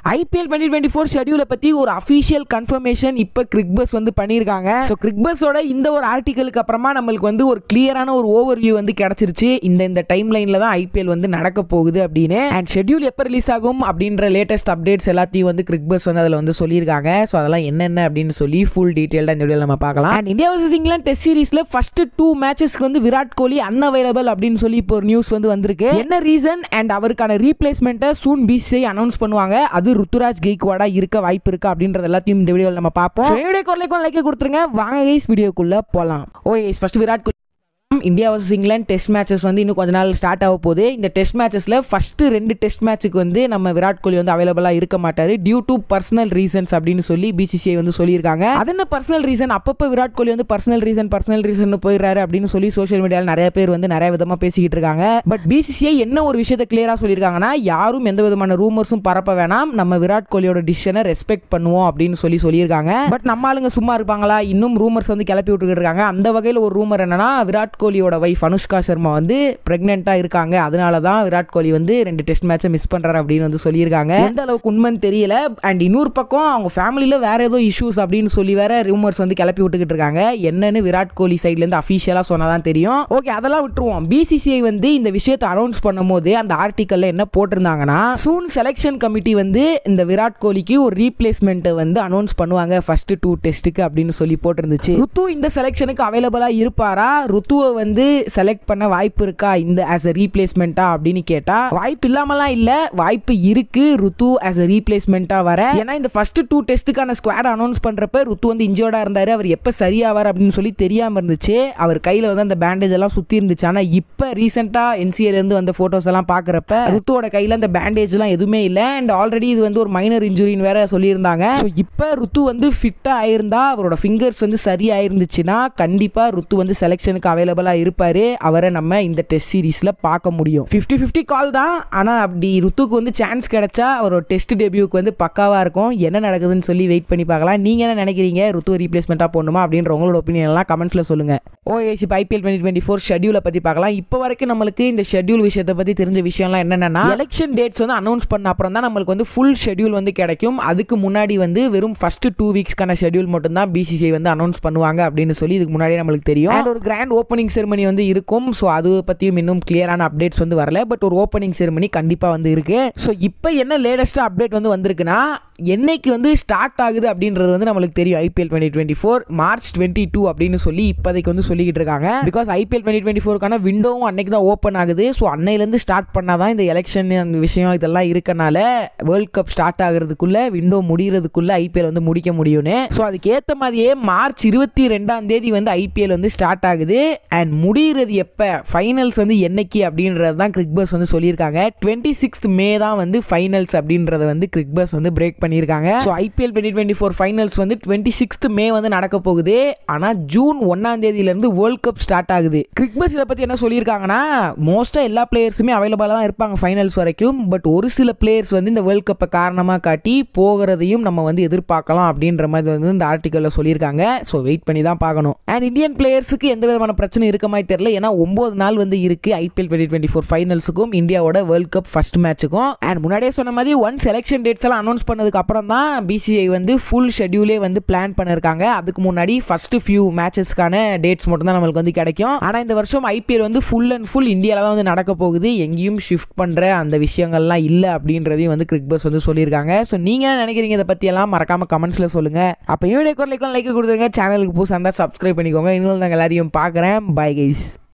IPL twenty twenty four ஷெடியூலை பற்றி ஒரு அஃபீஷியல் கன்ஃபர்மேஷன் இப்போ கிரிக்பஸ் வந்து பண்ணியிருக்காங்க ஸோ கிரிக்பஸோட இந்த ஒரு ஆர்டிக்கலுக்கு அப்புறமா நம்மளுக்கு வந்து ஒரு கிளியரான ஒரு ஓவர் வியூ வந்து கிடச்சிருச்சு இந்த இந்த டைம் லைனில் தான் ஐபிஎல் வந்து நடக்க போகுது அப்படின்னு அண்ட் ஷெடியூல் எப்போ ரிலீஸ் ஆகும் அப்படின்ற லேட்டஸ்ட் அப்டேட்ஸ் எல்லாத்தையும் வந்து கிரிக்பஸ் வந்து அதில் வந்து சொல்லியிருக்காங்க ஸோ அதெல்லாம் என்னென்ன அப்படின்னு சொல்லி ஃபுல் டீட்டெயில்டாக இந்த வீடியோவில் நம்ம பார்க்கலாம் and India versus England test சீரிஸில் ஃபர்ஸ்ட் டூ மேட்சஸ்க்கு வந்து விராட் கோலி அன்அவைலபிள் அப்படின்னு சொல்லி இப்போ ஒரு நியூஸ் வந்து வந்திருக்கு என்ன ரீசன் அண்ட் அவருக்கான ரீப்ளேஸ்மெண்ட்டை சூன் பிசிஐ அனௌன்ஸ் பண்ணுவாங்க அது ருத்துராஜ் கெய்க்வாடா இருக்க வாய்ப்பு இருக்கு அப்படின்றது எல்லாத்தையும் இந்த வீடியோவில் நம்ம பார்ப்போம் வீடியோ குரலைக்கும் லைக் கொடுத்துருங்க வாங்க கைஸ் வீடியோக்குள்ள போகலாம் oh guys first Virat Kohli India versus England test matches வந்து இன்னும் கொஞ்ச நாள் ஸ்டார்ட் ஆக போகுது இந்த டெஸ்ட் மேட்சஸில் ஃபஸ்ட்டு ரெண்டு டெஸ்ட் மேட்ச்சுக்கு வந்து நம்ம விராட் கோலி வந்து அவைலபிளாக இருக்க மாட்டார் டியூ டு பர்சனல் ரீசன்ஸ் அப்படின்னு சொல்லி பிசிசிஐ வந்து சொல்லியிருக்காங்க அது என்ன பர்சனல் ரீசன் அப்பப்போ விராட் கோலி வந்து பர்சனல் ரீசன் பர்சனல் ரீசன் போயிடுறாரு அப்படின்னு சொல்லி சோஷியல் மீடியாவில் நிறைய பேர் வந்து நிறைய விதமாக பேசிக்கிட்டு இருக்காங்க பட் பிசிசிஐ என்ன ஒரு விஷயத்தை கிளியராக சொல்லியிருக்காங்கன்னா யாரும் எந்த விதமான ரூமர்ஸும் பரப்ப வேணாம் நம்ம விராட் கோலியோட டிசிஷனை ரெஸ்பெக்ட் பண்ணுவோம் அப்படின்னு சொல்லி சொல்லியிருக்காங்க பட் நம்ம ஆளுங்க சும்மா இருப்பாங்களா இன்னும் ரூமர்ஸ் வந்து கிளப்பி விட்டுக்கிட்டு இருக்காங்க அந்த வகையில் ஒரு ரூமர் என்னன்னா விராட் கோலியோட வைஃப் அனுஷ்கா சர்மா வந்து பிரெக்னெண்ட்டாக இருக்காங்க அதனால தான் விராட் கோலி வந்து ரெண்டு டெஸ்ட் மேட்சை மிஸ் பண்ணுறாரு அப்படின்னு வந்து சொல்லியிருக்காங்க எந்த அளவுக்கு உண்மைன்னு தெரியல அண்ட் இன்னொரு பக்கம் அவங்க ஃபேமிலியில் வேற ஏதோ இஷ்யூஸ் அப்படின்னு சொல்லி வேற ரூமர்ஸ் வந்து கிளப்பி விட்டுக்கிட்டு இருக்காங்க என்னன்னு விராட் கோலி சைட்லேருந்து அஃபீஷியலாக சொன்னதான் தெரியும் ஓகே அதெல்லாம் விட்டுருவோம் பிசிசிஐ வந்து இந்த விஷயத்தை அனௌன்ஸ் பண்ணும்போது அந்த ஆர்டிக்கல்ல என்ன போட்டிருந்தாங்கன்னா சூன் செலெக்ஷன் கமிட்டி வந்து இந்த விராட் கோலிக்கு ஒரு ரீப்ளேஸ்மெண்ட்டை வந்து அனௌன்ஸ் பண்ணுவாங்க ஃபர்ஸ்ட் டூ டெஸ்ட்டுக்கு அப்படின்னு சொல்லி போட்டிருந்துச்சு ருத்து இந்த செலெக்ஷனுக்கு அவைலபிளாக இருப்பாரா ருத்துவை வந்து செலக்ட் பண்ண வாய்ப்பு இருக்கா இந்த ஆஸ் அ ரீப்ளேஸ்மெண்ட்டா அப்படின்னு கேட்டா வாய்ப்பு இல்லாமலாம் இல்ல வாய்ப்பு இருக்கு ருத்து ஆஸ் அ ரீப்ளேஸ்மெண்ட்டா வர ஏன்னா இந்த ஃபர்ஸ்ட் டூ டெஸ்ட்டுக்கான ஸ்குவாட் அனௌன்ஸ் பண்றப்ப ருத்து வந்து இன்ஜோர்டா இருந்தாரு அவர் எப்ப சரியாவார் அப்படின்னு சொல்லி தெரியாம இருந்துச்சு அவர் கையில வந்து அந்த பேண்டேஜ் எல்லாம் சுத்தி இருந்துச்சு ஆனா இப்ப ரீசெண்டா என்சிஏல இருந்து வந்த போட்டோஸ் எல்லாம் பாக்குறப்ப ருத்துவோட கையில அந்த பேண்டேஜ் எல்லாம் எதுவுமே இல்ல அண்ட் ஆல்ரெடி இது வந்து ஒரு மைனர் இன்ஜுரின்னு வேற சொல்லியிருந்தாங்க ஸோ இப்போ ருத்து வந்து ஃபிட்டா ஆயிருந்தா அவரோட ஃபிங்கர்ஸ் வந்து சரியாயிருந்துச்சுன்னா கண்டிப்பா ருத்து வந்து செலெக்ஷனுக்கு அவைலபிளா இருப்பாரு அவரை நம்ம இந்த டெஸ்ட் சீரீஸ்ல பார்க்க முடியும் ஃபிஃப்டி ஃபிஃப்டி கால் தான் ஆனா அப்படி ருத்துக்கு வந்து சான்ஸ் கிடைச்சா அவரோட டெஸ்ட் டெபியூக்கு வந்து பக்காவா இருக்கும் என்ன நடக்குதுன்னு சொல்லி வெயிட் பண்ணி பார்க்கலாம் நீங்க என்ன நினைக்கிறீங்க ருத்து ரீப்ளேஸ்மெண்ட்டாக போடணுமா அப்படின்ற உங்களோட ஒப்பீனியன் எல்லாம் கமெண்ட்ஸ்ல சொல்லுங்க ஓஏசி ஐபிஎல் டுவெண்ட்டி டுவெண்ட்டி ஃபோர் ஷெடியூலை பத்தி பார்க்கலாம் இப்போ வரைக்கும் நம்மளுக்கு இந்த ஷெடியூல் விஷயத்தை பத்தி தெரிஞ்ச விஷயம்லாம் என்னென்னா எலெக்ஷன் டேட்ஸ் வந்து அனௌன்ஸ் பண்ண அப்புறம் தான் நம்மளுக்கு வந்து ஃபுல் ஷெடியூல் வந்து கிடைக்கும் அதுக்கு முன்னாடி வந்து வெறும் ஃபர்ஸ்ட் டூ வீக்ஸ்க்கான ஷெடியூல் மட்டும் தான் பிசிசிஐ வந்து அனௌன்ஸ் பண்ணுவாங்க அப்படின்னு சொல்லி இதுக்கு முன்னாடி நம்மளுக்கு தெரியும் And ஒரு கிராண்ட் ஓப்பனிங் செரமனி வந்து இருக்கும் ஸோ அது பற்றியும் இன்னும் கிளியரான அப்டேட்ஸ் வந்து வரல பட் ஒரு ஓப்பனிங் செரமனி கண்டிப்பாக வந்து இருக்கு ஸோ இப்போ என்ன லேட்டஸ்ட்டாக அப்டேட் வந்து வந்திருக்குன்னா என்னைக்கு வந்து ஸ்டார்ட் ஆகுது அப்படின்றது வந்து நம்மளுக்கு தெரியும் IPL twenty twenty four March twenty two அப்படின்னு சொல்லி இப்போதைக்கு வந்து சொல்லிக்கிட்டு இருக்காங்க பிகாஸ் ஐபிஎல் டுவெண்ட்டி டுவெண்ட்டி ஃபோருக்கான விண்டோவும் அன்னைக்கு தான் ஓப்பன் ஆகுது ஸோ அன்னையிலேருந்து ஸ்டார்ட் பண்ணால் தான் இந்த எலெக்ஷன் அந்த விஷயம் இதெல்லாம் இருக்கனால வேர்ல்ட் கப் ஸ்டார்ட் ஆகுறதுக்குள்ள விண்டோ முடிகிறதுக்குள்ள ஐபிஎல் வந்து முடிக்க முடியும்னு ஸோ அதுக்கு ஏற்ற மாதிரியே மார்ச் இருபத்தி ரெண்டாம் தேதி வந்து ஐபிஎல் வந்து ஸ்டார்ட் ஆகுது அண்ட் முடிகிறது எப்போ ஃபைனல்ஸ் வந்து என்னைக்கு அப்படின்றது தான் கிரிக்பஸ் வந்து சொல்லியிருக்காங்க டுவெண்ட்டி சிக்ஸ்த் மே தான் வந்து ஃபைனல்ஸ் அப்படின்றத வந்து கிரிக்பஸ் வந்து பிரேக் பண்ணியிருக்காங்க so IPL twenty twenty four finals வந்து டுவெண்ட்டி சிக்ஸ்த் மே வந்து நடக்க போகுது ஆனால் ஜூன் ஒன்னாம் தேதியிலேருந்து வேர்ல்ட் கப் ஸ்டார்ட் ஆகுது கிரிக்பஸ் இதை பற்றி என்ன சொல்லியிருக்காங்கன்னா மோஸ்ட்டாக எல்லா பிளேயர்ஸுமே அவைலபிளாக தான் இருப்பாங்க ஃபைனல்ஸ் வரைக்கும் பட் ஒரு சில பிளேயர்ஸ் வந்து இந்த வேர்ல்ட் கப்பை காரணமாக காட்டி போகிறதையும் நம்ம வந்து எதிர்பார்க்கலாம் அப்படின்ற மாதிரி வந்து இந்த ஆர்டிக்கலில் சொல்லியிருக்காங்க ஸோ வெயிட் பண்ணி தான் பார்க்கணும் அண்ட் இந்தியன் பிளேயர்ஸுக்கு எந்த விதமான பிரச்சனை இருக்க மாதிரி தெரியல ஏன்னா ஒம்பது நாள் வந்து இருக்கு ஐபிஎல் டுவெண்ட்டி டுவெண்ட்டி ஃபோர் ஃபைனல்ஸுக்கும் இந்தியாவோட வேர்ல்ட் கப் ஃபர்ஸ்ட் மேட்ச்சுக்கும் அண்ட் முன்னாடியே சொன்ன மாதிரி ஒன் செலெக்ஷன் டேட்ஸ் எல்லாம் அனௌன்ஸ் பண்ணதுக்கு அப்புறம் தான் பிசிஐ வந்து ஃபுல் ஷெட்யூலே வந்து பிளான் பண்ணிருக்காங்க அதுக்கு முன்னாடி ஃபர்ஸ்ட் ஃபியூ மேட்சஸ்க்கான டேட்ஸ் மட்டும் தான் நம்மளுக்கு வந்து கிடைக்கும் ஆனால் இந்த வருஷம் ஐபிஎல் வந்து ஃபுல் அண்ட் ஃபுல் இந்தியாவில் தான் வந்து நடக்க போகுது எங்கேயும் ஷிஃப்ட் பண்ணுற அந்த விஷயங்கள்லாம் இல்லை அப்படின்றதையும் வந்து கிரிக்பஸ் வந்து சொல்லியிருக்காங்க ஸோ நீங்கள் என்ன நினைக்கிறீங்க இதை பற்றியெல்லாம் மறக்காம கமெண்ட்ஸில் சொல்லுங்கள் அப்போ வீடியோ குரலைக்கும் லைக் கொடுத்துருங்க சேனலுக்கு புதுசாக இருந்தால் சப்ஸ்கிரைப் பண்ணிக்கோங்க இன்னும் நாங்கள் எல்லாரையும் பார்க்குறேன் பை கைஸ்